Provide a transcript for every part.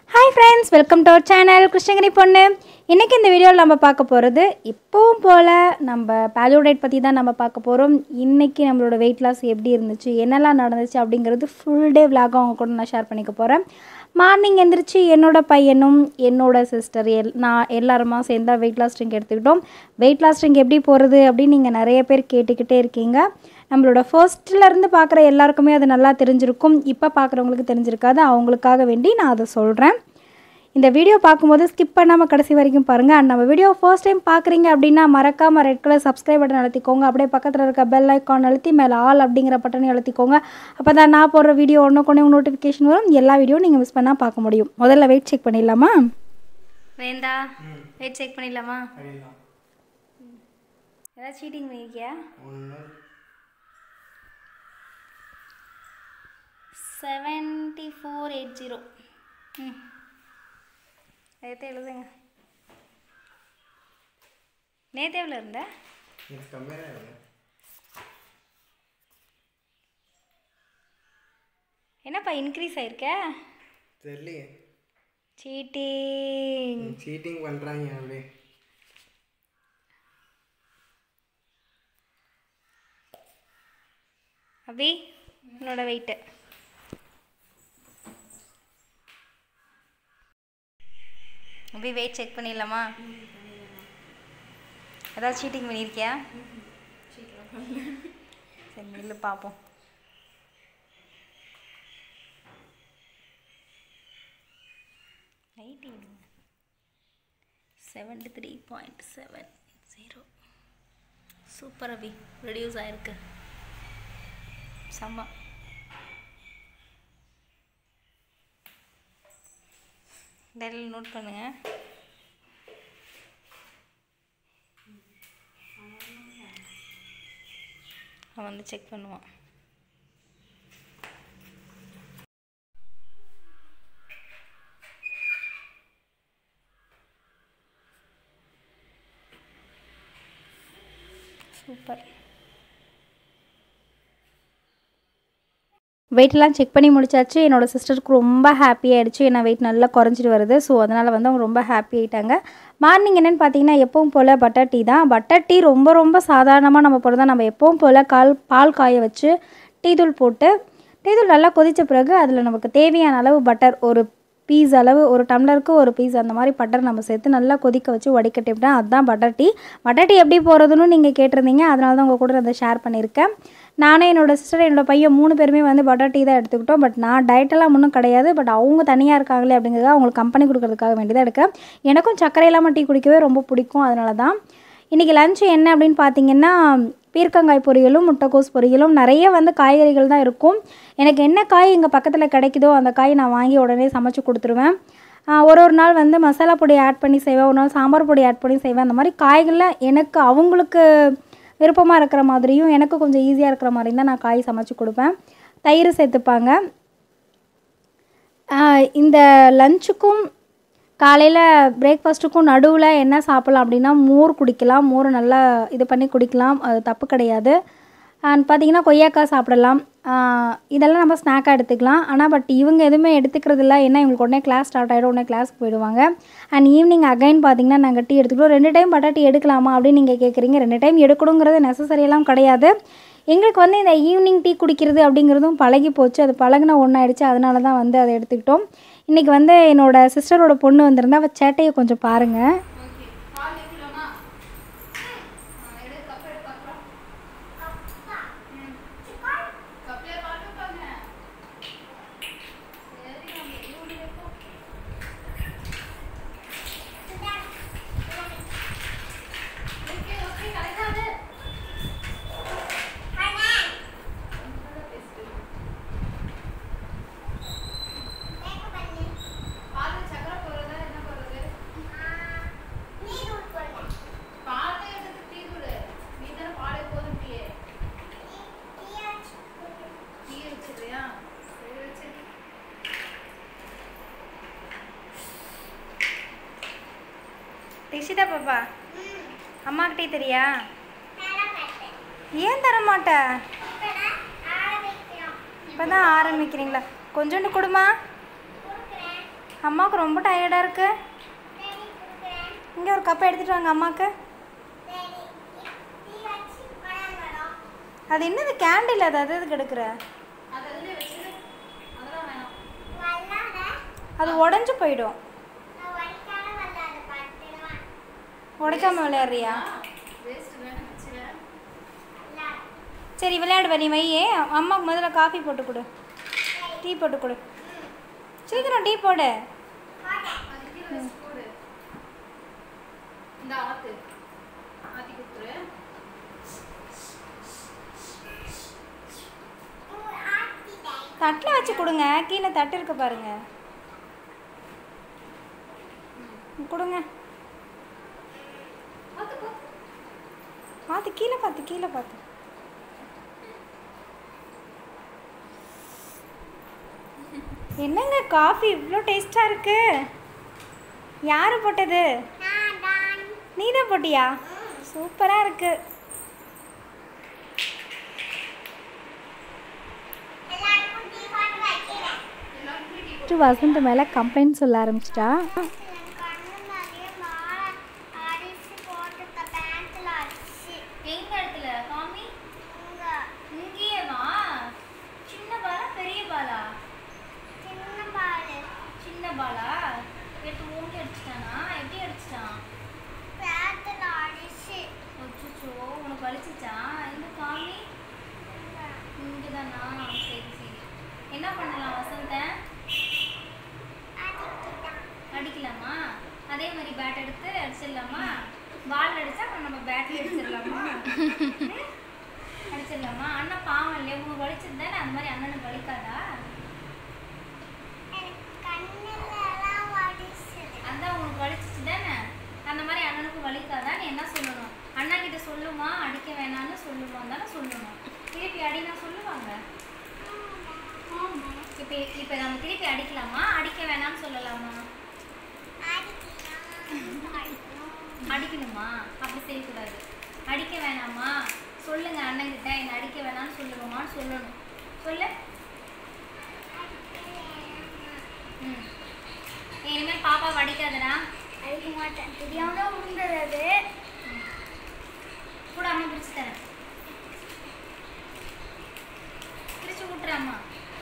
hi friends welcome to our channel Krishnagiri பொண்ணு இன்றைக்கி இந்த வீடியோவில் நம்ம பார்க்க போகிறது இப்போவும் போல் நம்ம பேலோ டயட் பற்றி தான் நம்ம பார்க்க போகிறோம் இன்றைக்கி நம்மளோட வெயிட் லாஸ் எப்படி இருந்துச்சு என்னெல்லாம் நடந்துச்சு அப்படிங்கிறது ஃபுல் டே விலாக அவங்க கூட நான் ஷேர் பண்ணிக்க போகிறேன் மார்னிங் எந்திரிச்சு என்னோட பையனும் என்னோட சிஸ்டர் எல் நான் எல்லாருமா சேர்ந்தா வெயிட் லாஸ் ட்ரிங்க் எடுத்துக்கிட்டோம் வெயிட் லாஸ் ட்ரிங்க் எப்படி போகிறது அப்படின்னு நீங்கள் நிறைய பேர் கேட்டுக்கிட்டே இருக்கீங்க நம்மளோட ஃபர்ஸ்ட்லேருந்து பார்க்குற எல்லாருக்குமே அது நல்லா தெரிஞ்சிருக்கும் இப்போ பார்க்குறவங்களுக்கு தெரிஞ்சிருக்காது அவங்களுக்காக வேண்டி நான் அதை சொல்கிறேன் இந்த வீடியோ பார்க்கும்போது ஸ்கிப் பண்ணாமல் கடைசி வரைக்கும் பாருங்கள் அண்ட் நம்ம வீடியோ ஃபர்ஸ்ட் டைம் பார்க்குறீங்க அப்படின்னா மறக்காமல் ரெட் கலர் சப்ஸ்கிரைப் பட்டன் அழுத்திக்கோங்க அப்படியே பக்கத்தில் இருக்க பெல் ஐக்கான் அழுத்தி மேலே ஆல் அப்படிங்கிற பட்டனை அழுத்திக்கோங்க அப்போ தான் நான் போடுற வீடியோ ஒன்று கொண்டு நோட்டிஃபிகேஷன் வரும் எல்லா வீடியோ நீங்கள் மிஸ் பண்ணால் பார்க்க முடியும் முதல்ல வெயிட் செக் பண்ணிடலாமா வேண்டா வெயிட் செக் பண்ணிடலாமா பண்ணிடலாம் ஏதாவது சீட்டிங் பண்ணியிருக்கியா ஒன்று செவன்ட்டி ஃபோர் எயிட் ஜீரோ ம் எடுத்து எழுதுங்க நேற்று எவ்வளோ இருந்த எனக்கு கம்மியாக தான் இல்லை என்னப்பா இன்க்ரீஸ் ஆயிருக்க தெரியலையே சீட்டிங் சீட்டிங் பண்ணுறாங்க அப்படியே அபி உன்னோட வெயிட்டு அபி வெயிட் செக் பண்ணிடலாமா ஏதாவது சீட்டிங் பண்ணியிருக்கியா சரி நில்லு பார்ப்போம் ninety seventy three point seven zero super Abhi reduce ஆயிருக்கு செம்ம டெல் நோட் பண்ணுங்க அவன் வந்து செக் பண்ணுவான் சூப்பர் வெயிட்லாம் செக் பண்ணி முடிச்சாச்சு என்னோட சிஸ்டருக்கு ரொம்ப ஹாப்பி ஆயிடுச்சு ஏன்னா வெயிட் நல்லா குறைஞ்சிட்டு வருது ஸோ அதனால் வந்து அவங்க ரொம்ப ஹாப்பி ஆயிட்டாங்க மார்னிங் என்னென்னு பார்த்தீங்கன்னா எப்பவும் போல் பட்டர் டீ தான் பட்டர் டீ ரொம்ப ரொம்ப சாதாரணமாக நம்ம போடுறதா நம்ம எப்பவும் போல் கால் பால் காய வச்சு டீ தூள் போட்டு டீ தூள் நல்லா கொதித்த பிறகு அதில் நமக்கு தேவையான அளவு பட்டர் ஒரு பீஸ் அளவு ஒரு டம்ளருக்கு ஒரு பீஸ் அந்த மாதிரி பட்டர் நம்ம சேர்த்து நல்லா கொதிக்க வச்சு வடிகட்டிவிட்டா அதுதான் பட்டர் டீ பட்டர் டீ எப்படி போகிறதுன்னு நீங்கள் கேட்டிருந்தீங்க அதனால தான் உங்கள் கூட அதை ஷேர் பண்ணியிருக்கேன் நானே என்னோடய சிஸ்டர் என்னோட பையன் மூணு பேருமே வந்து பட்டர் டீ தான் எடுத்துக்கிட்டோம் பட் நான் டயட்டெல்லாம் ஒன்றும் கிடையாது பட் அவங்க தனியாக இருக்காங்களே அப்படிங்கிறத அவங்களுக்கு கம்பெனி கொடுக்கறதுக்காக வேண்டி தான் எடுக்கிறேன் எனக்கும் சர்க்கரை இல்லாமல் டீ குடிக்கவே ரொம்ப பிடிக்கும் அதனால தான் இன்றைக்கி லஞ்சு என்ன அப்படின்னு பார்த்தீங்கன்னா பீர்க்கங்காய் பொரியலும் முட்டைக்கோஸ் பொரியலும் நிறைய வந்து காய்கறிகள் தான் இருக்கும் எனக்கு என்ன காய் எங்கள் பக்கத்தில் கிடைக்குதோ அந்த காய் நான் வாங்கி உடனே சமைச்சு கொடுத்துருவேன் ஆஹ் ஒரு ஒரு நாள் வந்து மசாலா பொடி ஆட் பண்ணி செய்வேன் ஒரு நாள் சாம்பார் பொடி ஆட் பண்ணி செய்வேன் அந்த மாதிரி காய்களில் எனக்கு அவங்களுக்கு விருப்பமாக இருக்கிற மாதிரியும் எனக்கு கொஞ்சம் ஈஸியாக இருக்கிற மாதிரியும் தான் நான் காய் சமைச்சு கொடுப்பேன் தயிர் சேர்த்துப்பாங்க ஆஹ் இந்த லஞ்சுக்கும் காலையில் பிரேக்ஃபாஸ்ட்டுக்கும் நடுவில் என்ன சாப்பிட்லாம் அப்படின்னா மோர் குடிக்கலாம் மோர் நல்லா இது பண்ணி குடிக்கலாம் அது தப்பு கிடையாது அண்ட் பார்த்தீங்கன்னா கொய்யாக்காய் சாப்பிடலாம் ஆஹ் இதெல்லாம் நம்ம ஸ்நாக்காக எடுத்துக்கலாம் ஆனால் பட் இவங்க எதுவுமே எடுத்துக்கிறது இல்லை ஏன்னா இவங்களுக்கு உடனே கிளாஸ் ஸ்டார்ட் ஆகிடும் உடனே கிளாஸ்க்கு போயிடுவாங்க அண்ட் ஈவினிங் அகைன் பார்த்தீங்கன்னா நாங்கள் டீ எடுத்துக்கிட்டோம் ரெண்டு டைம் பட்டா டீ எடுக்கலாமா அப்படின்னு நீங்கள் கேட்குறீங்க ரெண்டு டைம் எடுக்கணுங்கிறது necessary எல்லாம் கிடையாது எங்களுக்கு வந்து இந்த ஈவினிங் டீ குடிக்கிறது அப்படிங்கிறதும் பழகி போச்சு அது பழகின ஒன்றாயிடுச்சு அதனால தான் வந்து அதை எடுத்துக்கிட்டோம் இன்றைக்கி வந்து என்னோட சிஸ்டரோட பொண்ணு வந்திருந்தா அவள் சேட்டையை கொஞ்சம் பாருங்கள் ரிஷிதா பாப்பா அம்மாக்கு டீ தெரியா ஏன் தர மாட்ட இப்போ தான் ஆரம்பிக்கிறீங்களா கொஞ்சோண்டு கொடுமா அம்மாவுக்கு ரொம்ப டயர்டாக இருக்கு இங்கே ஒரு கப்பை எடுத்துகிட்டு வாங்க அம்மாவுக்கு அது என்னது கேண்டில் அது அது எதுக்கு எடுக்கிற அது உடஞ்சி போயிடும் உடைக்காம விளையாடுறியா சரி விளையாடுவ நீ வையே அம்மாவுக்கு முதல்ல காஃபி போட்டு கொடு டீ போட்டு கொடு சீக்கிரம் டீ போடு இந்த ஆத்து ஆத்தி கொடுத்துரு தட்டில் வச்சு கொடுங்க கீழே தட்டு இருக்கு பாருங்க கொடுங்க பார்த்து பார்த்து பார்த்து கீழே பார்த்து கீழே பார்த்து என்னங்க காஃபி இவ்வளோ டேஸ்டாக இருக்கு யார் போட்டது நீ தான் போட்டியா சூப்பராக இருக்கு வசந்த் மேலே கம்ப்ளைண்ட் சொல்ல ஆரம்பிச்சிட்டா எங்க இடத்துல காமி இங்கேயே வா சின்ன பாலா பெரிய பாலா சின்ன பாலா எடுத்து ஓங்கி அடிச்சிட்டானா எப்படி அடிச்சிட்டான் அச்சோ உனக்கு வலிச்சிச்சா எங்க காமி இங்கதானா சரி சரி என்ன பண்ணலாம் வசந்த அடிக்கலாமா அதே மாதிரி பேட் எடுத்து அடிச்சிடலாமா பால் அடிச்சா அப்புறம் நம்ம பேட்ல அடிச்சிடலாமா அடிச்சிடலாமா அண்ணன் பாவம் இல்லையா உனக்கு வலிச்சது தானே அந்த மாதிரி அண்ணனுக்கு வலிக்காதா அதான் உனக்கு வலிச்சிச்சு தானே அந்த மாதிரி அண்ணனுக்கு வலிக்காதா நீ என்ன சொல்லணும் அண்ணா கிட்ட சொல்லுமா அடிக்க வேணாம்னு சொல்லுமா தானே சொல்லணும் திருப்பி அடினா சொல்லுவாங்க இப்போ இப்போ நம்ம திருப்பி அடிக்கலாமா அடிக்க வேணாம்னு சொல்லலாமா அடிக்கணுமா அப்படி செய்யக்கூடாது அடிக்க வேணாமா சொல்லுங்க அண்ணன் கிட்ட என்ன அடிக்க வேணாம்னு சொல்லுங்கம்மான்னு சொல்லணும் சொல்லு ம் இனிமேல் பாப்பாவை அடிக்காதடா கூட அம்மா பிடிச்சி தரேன் பிடிச்சி விட்டுறேம்மா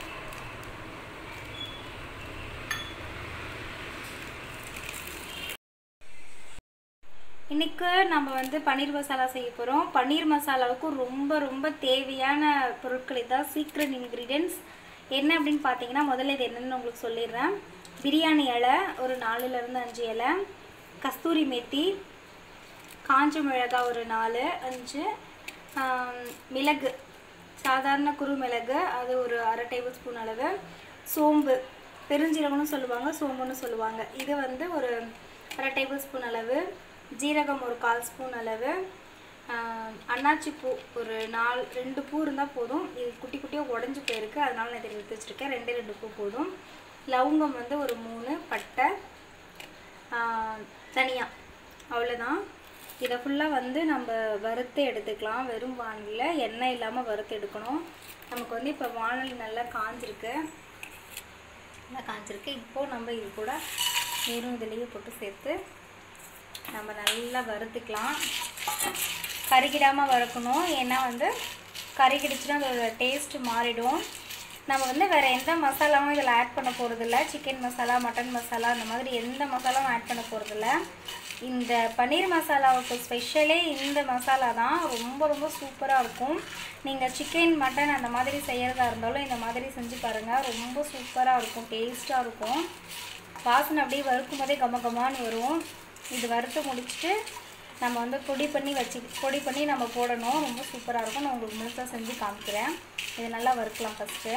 இன்னைக்கு நம்ம வந்து பன்னீர் மசாலா செய்ய போகிறோம் பன்னீர் மசாலாவுக்கு ரொம்ப ரொம்ப தேவையான பொருட்கள் இதான் சீக்ரெட் இன்க்ரீடியன்ஸ் என்ன அப்படின்னு பார்த்தீங்கன்னா முதல்ல இது என்னென்னு உங்களுக்கு சொல்லிடுறேன் பிரியாணி இலை ஒரு நாலுலேருந்து அஞ்சு இலை கஸ்தூரி மேத்தி காஞ்ச மிளகாய் ஒரு நாலு அஞ்சு ஆம், மிளகு சாதாரண குறு மிளகு அது ஒரு அரை டேபிள் ஸ்பூன் அளவு சோம்பு பெருஞ்சீரகம்னு சொல்லுவாங்க சோம்புன்னு சொல்லுவாங்க இது வந்து ஒரு அரை டேபிள் ஸ்பூன் அளவு ஜீரகம் ஒரு கால் ஸ்பூன் அளவு ஆஹ், அன்னாச்சி பூ ஒரு நாலு ரெண்டு பூ இருந்தால் போதும் இது குட்டி குட்டியாக உடஞ்சி போயிருக்கு அதனால நான் இதை எடுத்து வச்சுருக்கேன் ரெண்டே ரெண்டு பூ போதும் லவங்கம் வந்து ஒரு மூணு பட்டை ஆஹ், தனியா அவ்வளோதான் இதை ஃபுல்லாக வந்து நம்ம வறுத்து எடுத்துக்கலாம் வெறும் வானலில் எண்ணெய் இல்லாமல் வறுத்து எடுக்கணும் நமக்கு வந்து இப்போ வானொலி நல்லா காஞ்சிருக்கு நல்லா காஞ்சிருக்கு இப்போது நம்ம இது கூட வெறும் இதுலேயே போட்டு சேர்த்து நம்ம நல்லா வறுத்துக்கலாம் கருகிடாமல் வறுக்கணும் ஏன்னா வந்து கருகிடுச்சுன்னா அதோட டேஸ்ட் மாறிடும் நம்ம வந்து வேறு எந்த மசாலாவும் இதில் ஆட் பண்ண போகிறதில்ல சிக்கன் மசாலா மட்டன் மசாலா அந்த மாதிரி எந்த மசாலாவும் ஆட் பண்ண போகிறதில்ல இந்த பன்னீர் மசாலாவுக்கு ஸ்பெஷலே இந்த மசாலா தான் ரொம்ப ரொம்ப சூப்பராக இருக்கும் நீங்கள் சிக்கன் மட்டன் அந்த மாதிரி செய்கிறதா இருந்தாலும் இந்த மாதிரி செஞ்சு பாருங்கள் ரொம்ப சூப்பராக இருக்கும் டேஸ்ட்டாக இருக்கும் வாசனை அப்படியே வறுக்கும் போதே கம கமான்னு வரும் இது வறுத்து முடிச்சுட்டு நம்ம வந்து பொடி பண்ணி வச்சு பொடி பண்ணி நம்ம போடணும் ரொம்ப சூப்பராக இருக்கும் நான் உங்களுக்கு முழுசாக செஞ்சு காமிக்கிறேன் இது நல்லா வறுக்கலாம் ஃபஸ்ட்டு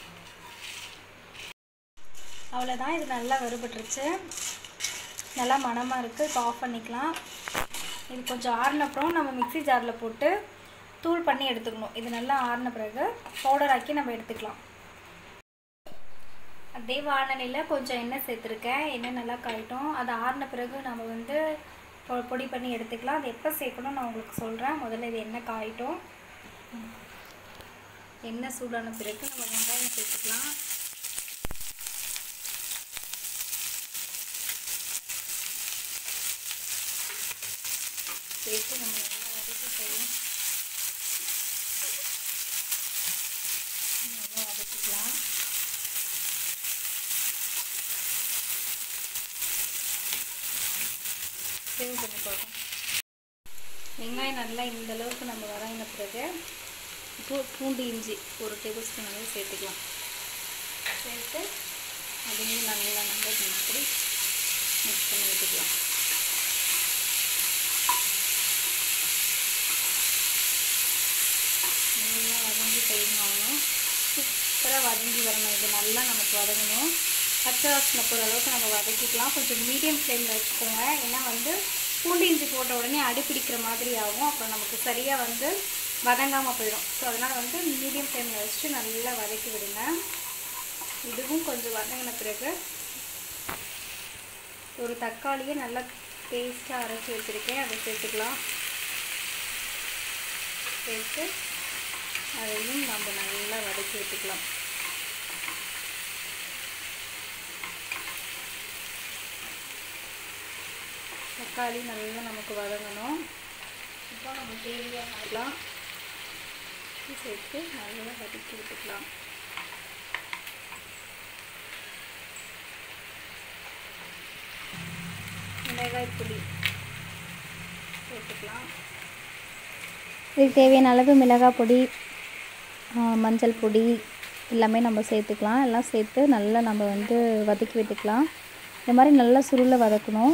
அவ்வளோதான் இது நல்லா வறுபட்டுருச்சு நல்லா மணமாக இருக்குது இப்போ ஆஃப் பண்ணிக்கலாம் இது கொஞ்சம் ஆறின அப்புறம் நம்ம மிக்ஸி ஜாரில் போட்டு தூள் பண்ணி எடுத்துக்கணும் இது நல்லா ஆறின பிறகு பவுடர் ஆக்கி நம்ம எடுத்துக்கலாம் அதே வானலியில் கொஞ்சம் எண்ணெய் சேர்த்துருக்கேன் எண்ணெய் நல்லா காயிட்டும் அது ஆறின பிறகு நம்ம வந்து பொ- பொடி பண்ணி எடுத்துக்கலாம் அது எப்போ சேர்க்கணும் நான் உங்களுக்கு சொல்கிறேன் முதல்ல இது எண்ணெய் காயிட்டும் எண்ணெய் சூடான பிறகு நம்ம வெங்காயம் சேர்த்துக்கலாம் சேர்த்து நம்ம நல்லா வதக்கி செய்யணும் நல்லா வதக்கிக்கலாம் சேவ் பண்ணி கொடுக்கும் வெங்காயம் நல்லா இந்த அளவுக்கு நம்ம வதங்கின பிறகு இப்போ பூண்டு இஞ்சி ஒரு டேபிள் ஸ்பூன் அளவு சேர்த்துக்கலாம் சேர்த்து அதையும் நல்லா நம்ம இந்த மாதிரி மிக்ஸ் பண்ணி விட்டுக்கலாம் நல்லா வதங்கி செய்யணும் சூப்பராக வதங்கி வரணும் இது நல்லா நமக்கு வதங்கணும் பச்சை வாசனை போகிற அளவுக்கு நம்ம வதக்கிக்கலாம் கொஞ்சம் மீடியம் ஃப்ளேமில் வச்சுக்கோங்க ஏன்னா வந்து பூண்டு இஞ்சி போட்ட உடனே அடிப்பிடிக்கிற மாதிரி ஆகும் அப்புறம் நமக்கு சரியாக வந்து வதங்காமல் போயிடும் ஸோ அதனால் வந்து மீடியம் ஃப்ளேமில் வச்சுட்டு நல்லா வதக்கி விடுங்க இதுவும் கொஞ்சம் வதங்கின பிறகு ஒரு தக்காளியை நல்லா பேஸ்ட்டாக அரைச்சி வச்சுருக்கேன் அதை சேர்த்துக்கலாம் சேர்த்து அதையும் நம்ம நல்லா வதக்கி விட்டுக்கலாம் தக்காளி நல்லா நமக்கு வதங்கணும் இப்போ நம்ம தேவையானலாம் சேர்த்து நல்லா வதக்கி விட்டுக்கலாம் மிளகாய் பொடி சேர்த்துக்கலாம் இதுக்கு தேவையான அளவு மிளகாய் பொடி ஆ, மஞ்சள் பொடி எல்லாமே நம்ம சேர்த்துக்கலாம் எல்லாம் சேர்த்து நல்லா நம்ம வந்து வதக்கி விட்டுக்கலாம் இந்த மாதிரி நல்லா சுருளை வதக்கணும்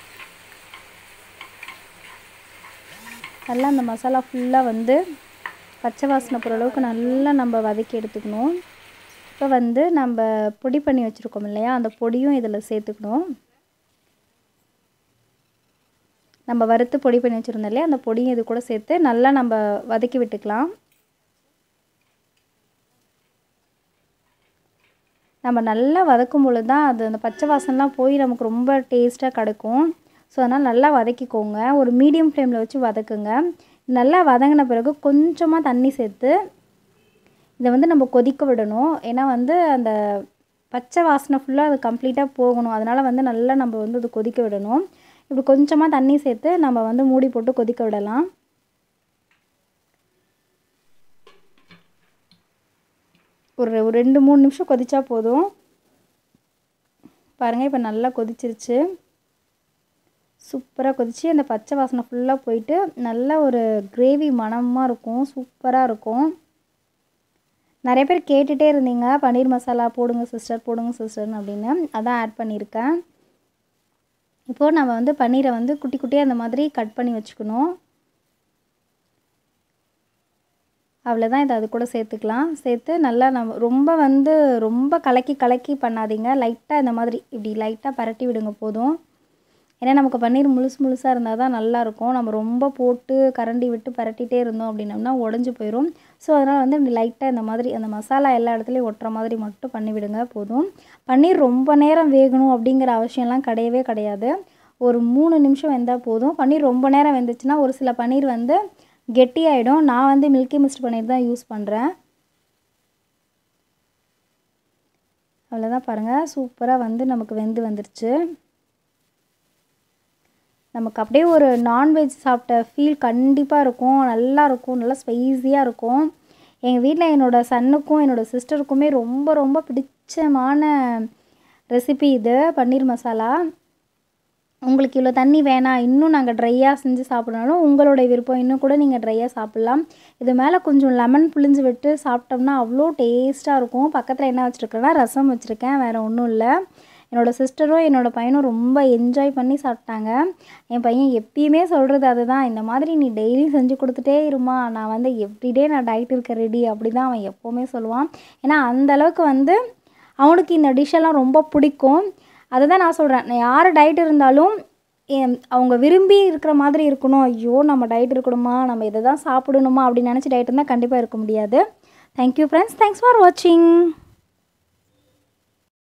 நல்லா அந்த மசாலா ஃபுல்லாக வந்து பச்சை வாசனை போகிற அளவுக்கு நல்லா நம்ம வதக்கி எடுத்துக்கணும் இப்போ வந்து நம்ம பொடி பண்ணி வச்சுருக்கோம் இல்லையா அந்த பொடியும் இதில் சேர்த்துக்கணும் நம்ம வறுத்து பொடி பண்ணி வச்சுருந்தோம் இல்லையா அந்த பொடியும் இது கூட சேர்த்து நல்லா நம்ம வதக்கி விட்டுக்கலாம் நம்ம நல்லா வதக்கும் பொழுது தான் அது அந்த பச்சை வாசனைலாம் போய் நமக்கு ரொம்ப டேஸ்ட்டாக கிடைக்கும் ஸோ அதனால் நல்லா வதக்கிக்கோங்க ஒரு மீடியம் ஃப்ளேமில் வச்சு வதக்குங்க நல்லா வதங்கின பிறகு கொஞ்சமாக தண்ணி சேர்த்து இதை வந்து நம்ம கொதிக்க விடணும் ஏன்னா வந்து அந்த பச்சை வாசனை ஃபுல்லாக அது கம்ப்ளீட்டாக போகணும் அதனால் வந்து நல்லா நம்ம வந்து அது கொதிக்க விடணும் இப்படி கொஞ்சமாக தண்ணி சேர்த்து நம்ம வந்து மூடி போட்டு கொதிக்க விடலாம் ஒரு ஒரு ரெண்டு மூணு நிமிஷம் கொதிச்சா போதும் பாருங்கள் இப்போ நல்லா கொதிச்சிருச்சு சூப்பராக கொதிச்சு அந்த பச்சை வாசனை ஃபுல்லாக போயிட்டு நல்ல ஒரு கிரேவி மணமாக இருக்கும் சூப்பராக இருக்கும் நிறைய பேர் கேட்டுகிட்டே இருந்தீங்க பன்னீர் மசாலா போடுங்க சிஸ்டர் போடுங்க சிஸ்டர்னு அப்படின்னு அதான் ஆட் பண்ணியிருக்கேன் இப்போது நம்ம வந்து பன்னீரை வந்து குட்டி குட்டியாக அந்த மாதிரி கட் பண்ணி வச்சுக்கணும் அவ்வளோதான் இதை அது கூட சேர்த்துக்கலாம் சேர்த்து நல்லா நம்ம ரொம்ப வந்து ரொம்ப கலக்கி கலக்கி பண்ணாதீங்க லைட்டாக இந்த மாதிரி இப்படி லைட்டாக பரட்டி விடுங்க போதும் ஏன்னா நமக்கு பன்னீர் முழுசு முழுசாக இருந்தால் தான் நல்லாயிருக்கும் நம்ம ரொம்ப போட்டு கரண்டி விட்டு பரட்டிகிட்டே இருந்தோம் அப்படின்னம்னா உடஞ்சி போயிடும் ஸோ அதனால் வந்து இப்படி லைட்டாக இந்த மாதிரி அந்த மசாலா எல்லா இடத்துலையும் ஒட்டுற மாதிரி மட்டும் பண்ணி விடுங்க போதும் பன்னீர் ரொம்ப நேரம் வேகணும் அப்படிங்கிற அவசியம்லாம் கிடையவே கிடையாது ஒரு மூணு நிமிஷம் வெந்தால் போதும் பன்னீர் ரொம்ப நேரம் வெந்துச்சுன்னா ஒரு சில பன்னீர் வந்து கெட்டியாயிடும் நான் வந்து மில்கி மிஸ்ட் பன்னீர் தான் யூஸ் பண்ணுறேன் அவ்வளோதான் பாருங்கள் சூப்பராக வந்து நமக்கு வெந்து வந்துருச்சு நமக்கு அப்படியே ஒரு நான்வெஜ் சாப்பிட்ட ஃபீல் கண்டிப்பாக இருக்கும் நல்லா இருக்கும் நல்லா ஸ்பைஸியாக இருக்கும் எங்கள் வீட்டில் என்னோடய சன்னுக்கும் என்னோடய சிஸ்டருக்குமே ரொம்ப ரொம்ப பிடிச்சமான ரெசிபி இது பன்னீர் மசாலா உங்களுக்கு இவ்வளோ தண்ணி வேணாம் இன்னும் நாங்கள் ட்ரையாக செஞ்சு சாப்பிட்னாலும் உங்களுடைய விருப்பம் இன்னும் கூட நீங்கள் ட்ரையாக சாப்பிட்லாம் இது மேலே கொஞ்சம் லெமன் புளிஞ்சு விட்டு சாப்பிட்டோம்னா அவ்வளோ டேஸ்ட்டாக இருக்கும் பக்கத்தில் என்ன வச்சுருக்கேன்னா ரசம் வச்சுருக்கேன் வேறு ஒன்றும் இல்லை என்னோடய சிஸ்டரும் என்னோடய பையனும் ரொம்ப என்ஜாய் பண்ணி சாப்பிட்டாங்க என் பையன் எப்பயுமே சொல்கிறது அதுதான் இந்த மாதிரி நீ டெய்லி செஞ்சு கொடுத்துட்டே இருமா நான் வந்து எவ்ரிடே நான் டயட் இருக்க ரெடி அப்படி தான் அவன் எப்போவுமே சொல்லுவான் ஏன்னா அந்த அளவுக்கு வந்து அவனுக்கு இந்த டிஷ்ஷெல்லாம் ரொம்ப பிடிக்கும் அதை தான் நான் சொல்கிறேன் நான் யார் டயட் இருந்தாலும் எம், அவங்க விரும்பி இருக்கிற மாதிரி இருக்கணும் ஐயோ நம்ம டயட் இருக்கணுமா நம்ம இதை தான் சாப்பிடணுமா அப்படின்னு நினச்சி டயட் இருந்தால் கண்டிப்பாக இருக்க முடியாது தேங்க்யூ ஃப்ரெண்ட்ஸ் தேங்க்ஸ் ஃபார் வாட்சிங்